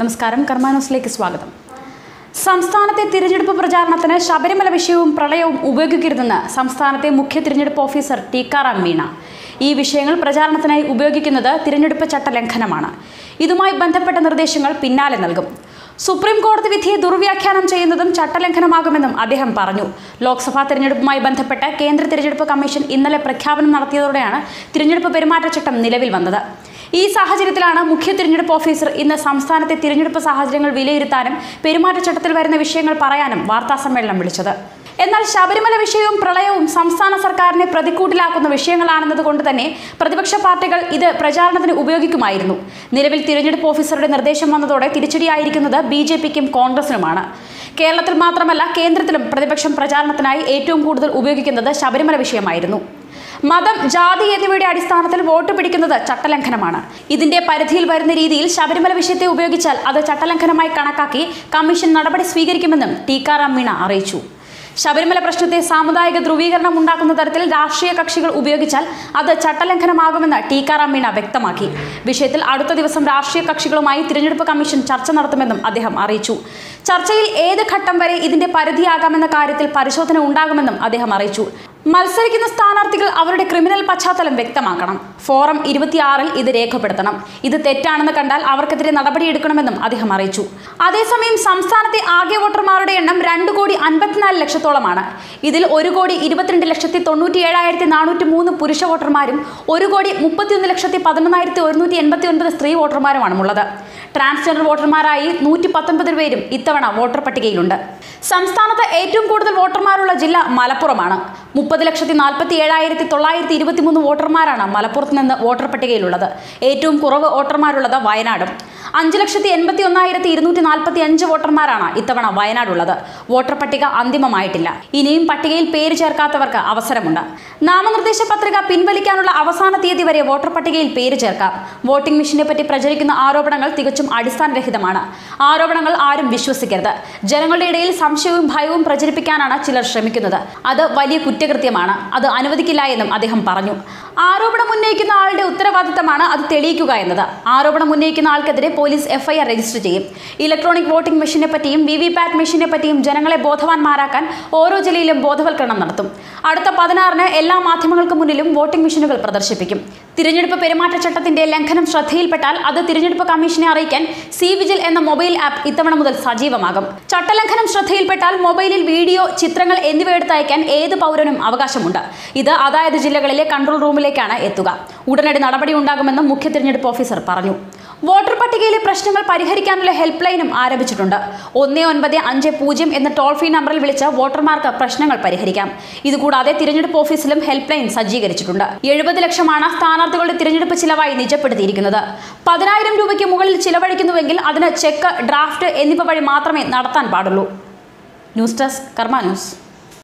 നമസ്കാരം കർമാനോസിലേക്ക് സ്വാഗതം സംസ്ഥാനത്തെ തിരഞ്ഞെടുപ്പ് പ്രചാരണത്തിന് ശബരിമല വിഷയവും പ്രളയവും ഉപയോഗിക്കരുതെന്ന് സംസ്ഥാനത്തെ മുഖ്യ തിരഞ്ഞെടുപ്പ് ഓഫീസർ ടീക്കാറാം മീണ ഈ വിഷയങ്ങൾ പ്രചാരണത്തിനായി ഉപയോഗിക്കുന്നത് തിരഞ്ഞെടുപ്പ് ചട്ടലംഘനമാണ് ഇതുമായി ബന്ധപ്പെട്ട നിർദ്ദേശങ്ങൾ പിന്നാലെ നൽകും സുപ്രീം കോടതി വിധിയെ ദുർവ്യാഖ്യാനം ചെയ്യുന്നതും ചട്ടലംഘനമാകുമെന്നും അദ്ദേഹം പറഞ്ഞു ലോക്സഭാ തിരഞ്ഞെടുപ്പുമായി ബന്ധപ്പെട്ട് കേന്ദ്ര തിരഞ്ഞെടുപ്പ് കമ്മീഷൻ ഇന്നലെ പ്രഖ്യാപനം നടത്തിയതോടെയാണ് തിരഞ്ഞെടുപ്പ് പെരുമാറ്റച്ചട്ടം നിലവിൽ വന്നത് ഈ സാഹചര്യത്തിലാണ് മുഖ്യ തിരഞ്ഞെടുപ്പ് ഓഫീസർ ഇന്ന് സംസ്ഥാനത്തെ തിരഞ്ഞെടുപ്പ് സാഹചര്യങ്ങൾ വിലയിരുത്താനും പെരുമാറ്റച്ചട്ടത്തിൽ വരുന്ന വിഷയങ്ങൾ പറയാനും വാർത്താസമ്മേളനം വിളിച്ചത് എന്നാൽ ശബരിമല വിഷയവും പ്രളയവും സംസ്ഥാന സർക്കാരിനെ പ്രതിക്കൂട്ടിലാക്കുന്ന വിഷയങ്ങളാണെന്നത് കൊണ്ട് തന്നെ പ്രതിപക്ഷ പാർട്ടികൾ ഇത് പ്രചാരണത്തിന് ഉപയോഗിക്കുമായിരുന്നു നിലവിൽ തിരഞ്ഞെടുപ്പ് ഓഫീസറുടെ നിർദ്ദേശം വന്നതോടെ തിരിച്ചടിയായിരിക്കുന്നത് ബി ജെ പിക്കും കോൺഗ്രസിനുമാണ് കേരളത്തിൽ മാത്രമല്ല കേന്ദ്രത്തിലും പ്രതിപക്ഷം പ്രചാരണത്തിനായി ഏറ്റവും കൂടുതൽ ഉപയോഗിക്കുന്നത് ശബരിമല വിഷയമായിരുന്നു മതം ജാതി എന്നിവയുടെ അടിസ്ഥാനത്തിൽ വോട്ട് പിടിക്കുന്നത് ചട്ടലംഘനമാണ് ഇതിന്റെ പരിധിയിൽ വരുന്ന രീതിയിൽ ശബരിമല വിഷയത്തെ ഉപയോഗിച്ചാൽ അത് ചട്ടലംഘനമായി കണക്കാക്കി കമ്മീഷൻ നടപടി സ്വീകരിക്കുമെന്നും ടീക്കാറാം മീണ അറിയിച്ചു ശബരിമല പ്രശ്നത്തെ സാമുദായിക ധ്രുവീകരണം ഉണ്ടാക്കുന്ന തരത്തിൽ രാഷ്ട്രീയ കക്ഷികൾ ഉപയോഗിച്ചാൽ അത് ചട്ടലംഘനമാകുമെന്ന് ടീക്കാറാം മീണ വ്യക്തമാക്കി വിഷയത്തിൽ അടുത്ത ദിവസം രാഷ്ട്രീയ കക്ഷികളുമായി തിരഞ്ഞെടുപ്പ് കമ്മീഷൻ ചർച്ച നടത്തുമെന്നും അദ്ദേഹം അറിയിച്ചു ചർച്ചയിൽ ഏത് ഘട്ടം വരെ ഇതിന്റെ പരിധിയാകാമെന്ന കാര്യത്തിൽ പരിശോധന ഉണ്ടാകുമെന്നും അദ്ദേഹം അറിയിച്ചു മത്സരിക്കുന്ന സ്ഥാനാർത്ഥികൾ അവരുടെ ക്രിമിനൽ പശ്ചാത്തലം വ്യക്തമാക്കണം ഫോറം ഇരുപത്തിയാറിൽ ഇത് രേഖപ്പെടുത്തണം ഇത് തെറ്റാണെന്ന് കണ്ടാൽ അവർക്കെതിരെ നടപടിയെടുക്കണമെന്നും അദ്ദേഹം അറിയിച്ചു അതേസമയം സംസ്ഥാനത്തെ ആകെ വോട്ടർമാരുടെ എണ്ണം രണ്ട് കോടി അൻപത്തിനാല് ലക്ഷത്തോളമാണ് ഇതിൽ ഒരു കോടി ഇരുപത്തിരണ്ട് ലക്ഷത്തി തൊണ്ണൂറ്റി ഏഴായിരത്തി നാനൂറ്റി മൂന്ന് പുരുഷ വോട്ടർമാരും ഒരു കോടി മുപ്പത്തിയൊന്ന് ലക്ഷത്തി പതിനൊന്നായിരത്തി ഒരുന്നൂറ്റി എൺപത്തി ഒൻപത് സ്ത്രീ വോട്ടർമാരുമാണ് ഉള്ളത് ട്രാൻസ്ജെൻഡർ വോട്ടർമാരായി നൂറ്റി പത്തൊൻപത് പേരും ഇത്തവണ വോട്ടർ പട്ടികയിലുണ്ട് സംസ്ഥാനത്ത് ഏറ്റവും കൂടുതൽ വോട്ടർമാരുള്ള ജില്ല മലപ്പുറമാണ് മുപ്പത് ലക്ഷത്തി നാൽപ്പത്തി ഏഴായിരത്തി തൊള്ളായിരത്തി ഇരുപത്തി മൂന്ന് വോട്ടർമാരാണ് മലപ്പുറത്ത് നിന്ന് വോട്ടർ പട്ടികയിലുള്ളത് ഏറ്റവും കുറവ് വോട്ടർമാരുള്ളത് വയനാടും അഞ്ച് ലക്ഷത്തി എൺപത്തി ഒന്നായിരത്തി ഇരുന്നൂറ്റി നാൽപ്പത്തി അഞ്ച് വോട്ടർമാരാണ് ഇത്തവണ വയനാടുള്ളത് വോട്ടർ പട്ടിക അന്തിമമായിട്ടില്ല ഇനിയും പട്ടികയിൽ പേര് ചേർക്കാത്തവർക്ക് അവസരമുണ്ട് നാമനിർദ്ദേശ പത്രിക പിൻവലിക്കാനുള്ള അവസാന തീയതി വരെ വോട്ടർ പട്ടികയിൽ പേര് ചേർക്കാം വോട്ടിംഗ് മെഷീനെ പറ്റി പ്രചരിക്കുന്ന ആരോപണങ്ങൾ തികച്ചും അടിസ്ഥാനരഹിതമാണ് ആരോപണങ്ങൾ ആരും വിശ്വസിക്കരുത് ജനങ്ങളുടെ ഇടയിൽ സംശയവും ഭയവും പ്രചരിപ്പിക്കാനാണ് ചിലർ ശ്രമിക്കുന്നത് അത് വലിയ കുറ്റകൃത്യമാണ് അത് അനുവദിക്കില്ല എന്നും അദ്ദേഹം പറഞ്ഞു ആരോപണം ഉന്നയിക്കുന്ന ആളുടെ ഉത്തരവാദിത്തമാണ് അത് തെളിയിക്കുക എന്നത് ആരോപണം ഉന്നയിക്കുന്ന ആൾക്കെതിരെ പോലീസ് എഫ്ഐആർ രജിസ്റ്റർ ചെയ്യും ഇലക്ട്രോണിക് വോട്ടിംഗ് മെഷീനെ പറ്റിയും വി വി പാറ്റ് മെഷീനെ പറ്റിയും ജനങ്ങളെ ബോധവാന്മാരാക്കാൻ ഓരോ ജില്ലയിലും ബോധവൽക്കരണം നടത്തും അടുത്ത പതിനാറിന് എല്ലാ മാധ്യമങ്ങൾക്ക് മുന്നിലും വോട്ടിംഗ് മെഷീനുകൾ പ്രദർശിപ്പിക്കും തിരഞ്ഞെടുപ്പ് പെരുമാറ്റച്ചട്ടത്തിന്റെ ലംഘനം ശ്രദ്ധയിൽപ്പെട്ടാൽ അത് തിരഞ്ഞെടുപ്പ് കമ്മീഷനെ അറിയിക്കാൻ സി വിജിൽ എന്ന മൊബൈൽ ആപ്പ് ഇത്തവണ മുതൽ സജീവമാകും ചട്ടലംഘനം ശ്രദ്ധയിൽപ്പെട്ടാൽ മൊബൈലിൽ വീഡിയോ ചിത്രങ്ങൾ എന്നിവ എടുത്തയക്കാൻ ഏത് പൗരനും അവകാശമുണ്ട് ഇത് അതായത് ജില്ലകളിലെ കൺട്രോൾ റൂമിലേക്കാണ് എത്തുക ഉടനടി നടപടി ഉണ്ടാകുമെന്നും മുഖ്യ തിരഞ്ഞെടുപ്പ് ഓഫീസർ പറഞ്ഞു വോട്ടർ പട്ടികയിലെ പ്രശ്നങ്ങൾ പരിഹരിക്കാനുള്ള ഹെൽപ്പ് ലൈനും ആരംഭിച്ചിട്ടുണ്ട് ഒന്ന് ഒൻപത് അഞ്ച് പൂജ്യം എന്ന ടോൾ ഫ്രീ നമ്പറിൽ വിളിച്ച് വോട്ടർമാർക്ക് പ്രശ്നങ്ങൾ പരിഹരിക്കാം ഇതുകൂടാതെ തിരഞ്ഞെടുപ്പ് ഓഫീസിലും ഹെൽപ്പ് ലൈൻ സജ്ജീകരിച്ചിട്ടുണ്ട് എഴുപത് ലക്ഷമാണ് സ്ഥാനാർത്ഥികളുടെ തിരഞ്ഞെടുപ്പ് ചിലവായി നിജപ്പെടുത്തിയിരിക്കുന്നത് പതിനായിരം രൂപയ്ക്ക് മുകളിൽ ചിലവഴിക്കുന്നുവെങ്കിൽ അതിന് ചെക്ക് ഡ്രാഫ്റ്റ് എന്നിവ വഴി മാത്രമേ നടത്താൻ പാടുള്ളൂ ന്യൂസ് ഡെസ്ക് കർമ്മ ന്യൂസ്